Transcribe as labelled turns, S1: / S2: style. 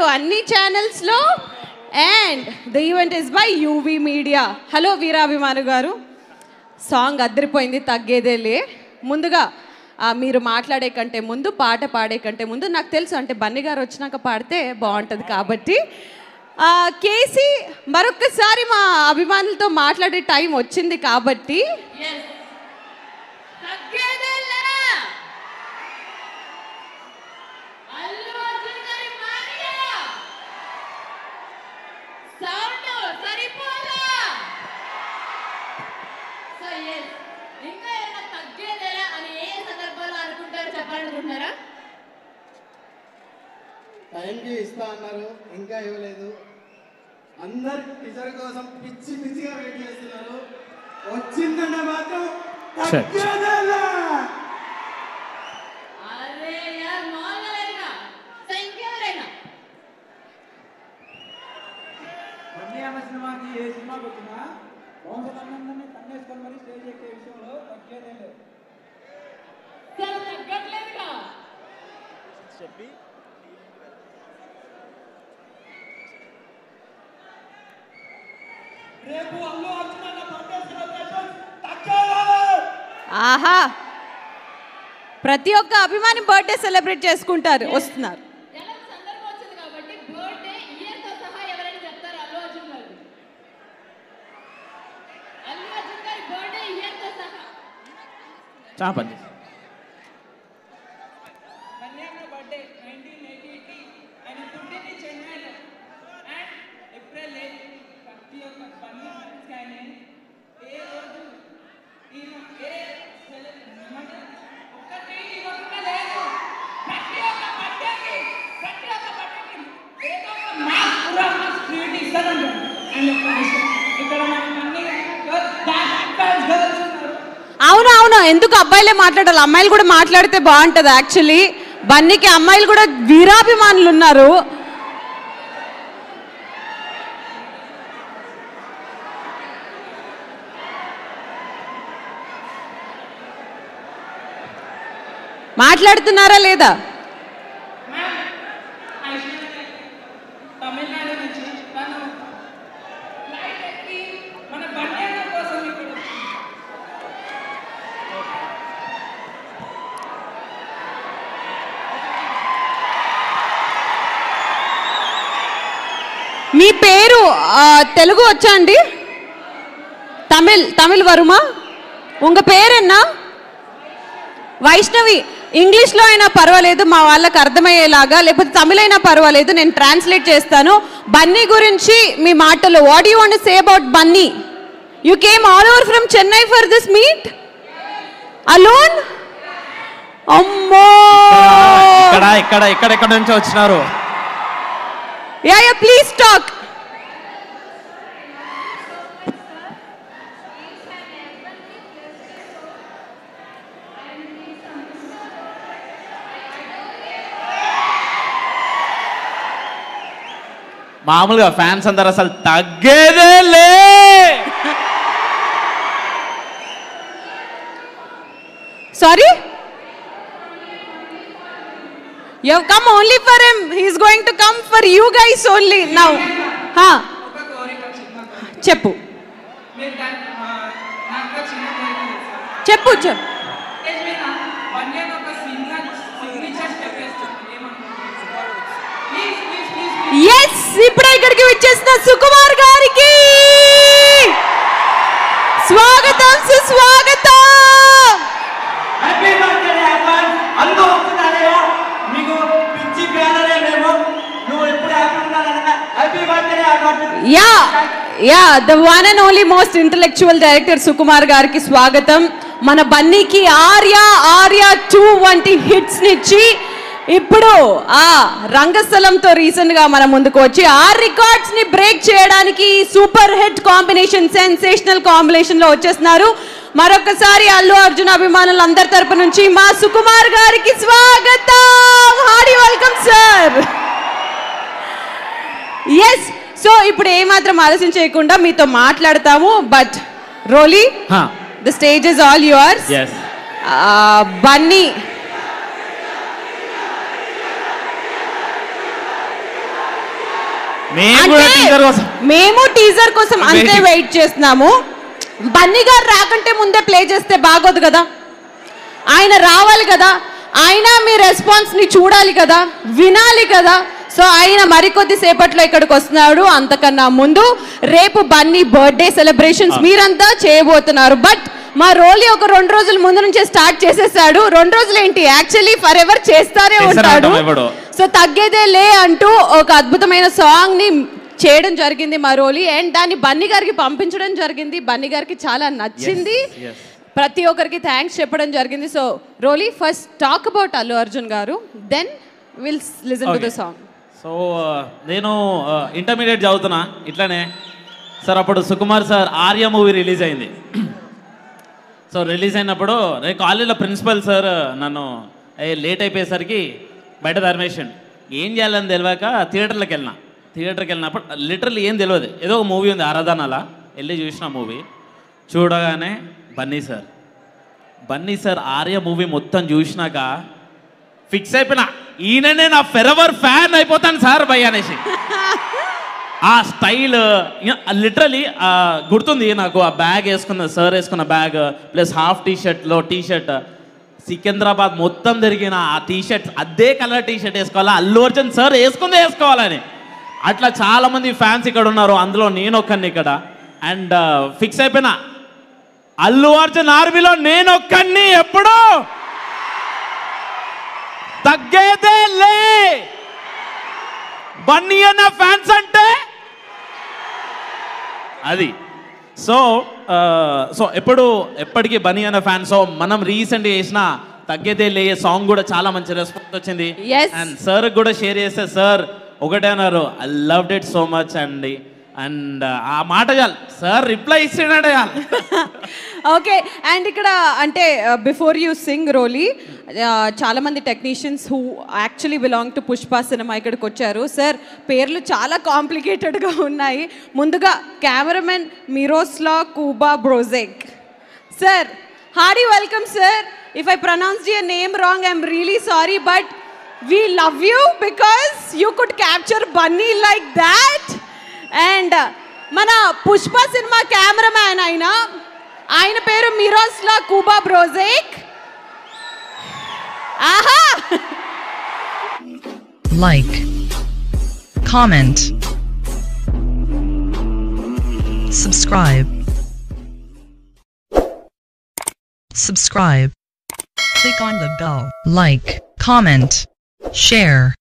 S1: చేస్తున్నారు అన్ని ఛానల్స్లో and the event is by UV media hello వీరాభిమాను గారు సాంగ్ అద్దరిపోయింది తగ్గేదేలే ముందుగా ఆ, మీరు మాట్లాడే కంటే ముందు పాట పాడే కంటే ముందు నాకు తెలుసు అంటే బన్నీ గారు వచ్చినాక పాడితే బాగుంటుంది కాబట్టి ఆ, కేసీ మరొక్కసారి మా అభిమానులతో మాట్లాడే టైం వచ్చింది కాబట్టి
S2: చెప్పాలనుకుంటున్నారా
S3: టైంకి ఇస్తా అన్నారు ఇంకా ఇవ్వలేదు అందరు టీచర్ కోసం పిచ్చి పిచ్చిగా వెయిట్ చేస్తున్నారు వచ్చిందంటే మాత్రం తగ్గేదేలే.
S2: అరే యార్ మాలైనా సో ఇంకెవరైనా
S4: కన్యామ సినిమాకి ఏ సినిమాకి వచ్చినా వంశనందరినీ కన్నేసుకొని మరి స్టేజ్ ఎక్కే విషయంలో తగ్గేదే లేదు
S2: చాలా తగ్గట్లేదుగా
S4: రేపు అల్లు అర్జున్ అన్న బర్త్డే సెలబ్రేషన్ తగ్గేదే
S1: ఆహా ప్రతి ఒక్క అభిమాని బర్త్డే సెలబ్రేట్ చేసుకుంటారు వస్తున్నారు
S2: ఎలా సందర్భం వచ్చింది కాబట్టి బర్త్డే ఇయర్ తో సహా ఎవరైనా చెప్తారు అల్లు అర్జున్ గారు అల్లు అర్జున్ గారి బర్త్డే ఇయర్ తో సహా
S5: చాలా పని చేసి
S4: కన్యామ బర్త్డే నైన్టీన్ ఎయిటీ ఆయన పుట్టింది చెన్నైలో అండ్ ఏప్రిల్ ఎయిట్ ప్రతి ఒక్క బన్నీ కానీ ఏ రోజు ఈయన ఏ సెల- ఏమంటారు? ఒక్క ట్రీట్ ఇవ్వకుండా లేదు ప్రతి ఒక్క బర్త్డేకి ప్రతి ఒక్క బర్త్డేకి ఏదో ఒక మాస్ పూరా మాస్ ట్రీట్ ఇస్తారంట అండ్ ఒక్క విషయం ఇక్కడ మనకి అన్ని గర్ల్స్ గర్ల్స్ గర్ల్స్ ఉన్నారు
S1: అవును అవును ఎందుకు అబ్బాయిలే మాట్లాడాలి అమ్మాయిలు కూడా మాట్లాడితే బాగుంటుంది యాక్చువల్లీ బన్నీకి అమ్మాయిలు కూడా వీరాభిమానులు ఉన్నారు మాట్లాడుతున్నారా లేదా
S4: ఐశ్వర్య తమిళనాడు నుంచి తను ఫ్లైట్ ఎక్కి మన బండి కోసం ఇక్కడ వచ్చింది.
S1: మీ పేరు ఆ, తెలుగు వచ్చా అండి తమిళ్ తమిళ్ వరుమా ఉంగ పేరెన్నా వైష్ణవి ఇంగ్లీష్లో అయినా పర్వాలేదు మా వాళ్ళకి అర్థమయ్యేలాగా లేకపోతే తమిళ్ అయినా పర్వాలేదు నేను ట్రాన్స్లేట్ చేస్తాను బన్నీ గురించి మీ మాటలు what you want say about Bunny you came all over from Chennai for this meet alone అమ్మో
S5: ఇక్కడ ఇక్కడ ఇక్కడ ఇక్కడ నుంచి వచ్చినారు
S1: యా యా ప్లీజ్ టాక్
S5: మామూలుగా ఫ్యాన్స్ అందరు అసలు తగ్గేదే లే
S1: Sorry? You have come only for him. He is going to come for you guys only now. Huh?
S4: ఒక కోరిక చిన్న కోరిక
S1: చెప్పు
S4: మీరు దాన్ని ఆ, నాకు ఒక చిన్న కోరిక తెలుసా
S1: చెప్పు చెప్పు
S4: స్టేజ్ మీద బండి అని ఒక సిగ్నల్ సిగ్నేచర్ స్టెప్ వేస్తాను ఏమనుకుంటున్నారు please please please please
S1: yes ఇప్పుడే ఇక్కడికి వచ్చేసిన సుకుమార్ గారికి స్వాగతం సుస్వాగతం
S3: హ్యాపీ బర్త్డే అడ్వాన్స్ అందరూ వస్తున్నారయ్యా మీకు పిచ్చి ప్యానలే మేము నువ్వు ఎప్పుడు హ్యాపీ ఉండాలన్నా happy birthday advance
S1: yeah yeah the one and only most intellectual director Sukumar గారికి స్వాగతం మన బన్నీకి ఆర్య ఆర్య టూ వంటి హిట్స్ నిచ్చి ఇప్పుడు ఆ రంగస్థలంతో రీసెంట్ గా మన ముందుకు వచ్చి ఆ రికార్డ్స్ ని బ్రేక్ చేయడానికి super hit combination sensational combination లో వచ్చేస్తున్నారు మరొకసారి అల్లు అర్జున్ అభిమానులు అందరి తరపు నుంచి మా సుకుమార్ గారికి స్వాగతం hearty welcome sir yes so ఇప్పుడు ఏమాత్రం ఆలస్యం చేయకుండా మీతో మాట్లాడతాము but Roli the stage is all yours
S5: yes
S1: Bunny
S5: మేము కూడా
S1: అంటే
S5: teaser కోసం
S1: మేము టీజర్ కోసం అంతే
S5: Waiting.
S1: వెయిట్ చేస్తున్నాము బన్నీ గారు రాకంటే ముందే ప్లే చేస్తే బాగోదు కదా ఆయన రావాలి కదా ఆయన మీ రెస్పాన్స్ ని చూడాలి కదా వినాలి కదా సో ఆయన మరికొద్ది సేపట్లో ఇక్కడికి వస్తున్నాడు అంతకన్నా ముందు రేపు బన్నీ బర్త్డే సెలబ్రేషన్స్ మీరంతా చేయబోతున్నారు బట్ మా రోలి ఒక రెండు రోజుల ముందు నుంచే స్టార్ట్ చేసేసాడు రెండు రోజులు ఏంటి యాక్చువల్లీ ఫర్ ఎవర్ చేస్తానే
S5: చేస్తూనే
S1: ఉంటాడు
S5: ఉంటాం ఎప్పుడూ.
S1: సో తగ్గేదే లే అంటూ ఒక అద్భుతమైన సాంగ్ ని చేయడం జరిగింది మా రోలి అండ్ దాన్ని బన్నీ గారికి పంపించడం జరిగింది బన్నీ గారికి చాలా నచ్చింది
S5: yes.
S1: ప్రతి ఒక్కరికి థ్యాంక్స్ చెప్పడం జరిగింది so Roli first talk about Allu Arjun గారు then will listen to the
S5: Okay.
S1: Song
S5: so నేను ఇంటర్మీడియట్ చదువుతున్నా ఇట్లానే సార్ అప్పుడు Sukumar sir Arya movie release అయింది సో రిలీజ్ అయినప్పుడు నేను కాలేజీలో ప్రిన్సిపల్ సార్ నన్ను ఏ లేట్ అయిపోయేసరికి బయట ధర్మేషన్ ఏం చేయాలని తెలియక థియేటర్లకు వెళ్ళిన థియేటర్కి వెళ్ళినప్పుడు లిటరల్లీ ఏం తెలియదు ఏదో ఒక మూవీ ఉంది ఆరాధనలా వెళ్ళి చూసిన మూవీ చూడగానే Bunny sir Bunny sir Arya movie మొత్తం చూసినాక ఫిక్స్ అయిపోయినా ఈయననే నా ఫెరవర్ ఫ్యాన్ అయిపోతాను సార్ భయ్ అనేసి ఆ స్టైల్ లిటరలీ గుర్తుంది నాకు ఆ బ్యాగ్ వేసుకున్న సార్ వేసుకున్న బ్యాగ్ ప్లస్ హాఫ్ టీ షర్ట్లో టీ షర్ట్ సికింద్రాబాద్ మొత్తం తిరిగిన ఆ టీ షర్ట్ అదే కలర్ టీ షర్ట్ వేసుకోవాలా అల్లు అర్జున్ సార్ వేసుకుందే వేసుకోవాలని అట్లా చాలా మంది ఫ్యాన్స్ ఇక్కడ ఉన్నారు అందులో నేను ఒక్కడిని ఇక్కడ అండ్ ఫిక్స్ అయిపోయినా అల్లు అర్జున్ ఆర్మీలో నేను ఒక్కడిని ఎప్పుడు తగ్గేదే లే బన్నీ అన్న ఫ్యాన్స్ అంటే అది సో సో ఎప్పుడు ఎప్పటికీ బనీ అన్న ఫ్యాన్ సో మనం రీసెంట్ చేసిన తగ్గేదే లే సాంగ్ కూడా చాలా మంచి రెస్పాన్స్ వచ్చింది
S1: Yes.
S5: అండ్ సార్ కూడా షేర్ చేస్తే సార్ ఒకటే అన్నారు I love it so much అండి అండ్ ఆ మాట చాలు సార్ రిప్లై ఇచ్చాడే చాలు
S1: ఓకే అండ్ ఇక్కడ అంటే బిఫోర్ యూ సింగ్ రోలీ చాలా మంది technicians who actually belong to Pushpa సినిమా ఇక్కడికి వచ్చారు సార్ పేర్లు చాలా కాంప్లికేటెడ్గా ఉన్నాయి ముందుగా cameraman Miroslaw Kuba Brozek sir hearty welcome sir if I pronounce your name wrong I'm really sorry but we love you because you could capture Bunny like that and మన Pushpa cinema cameraman ఆయన ఆయన పేరు Miroslaw కూబా బ్రోజేక్ ఆహా
S6: like, comment, subscribe. Subscribe. Click on the bell. Like, comment, share.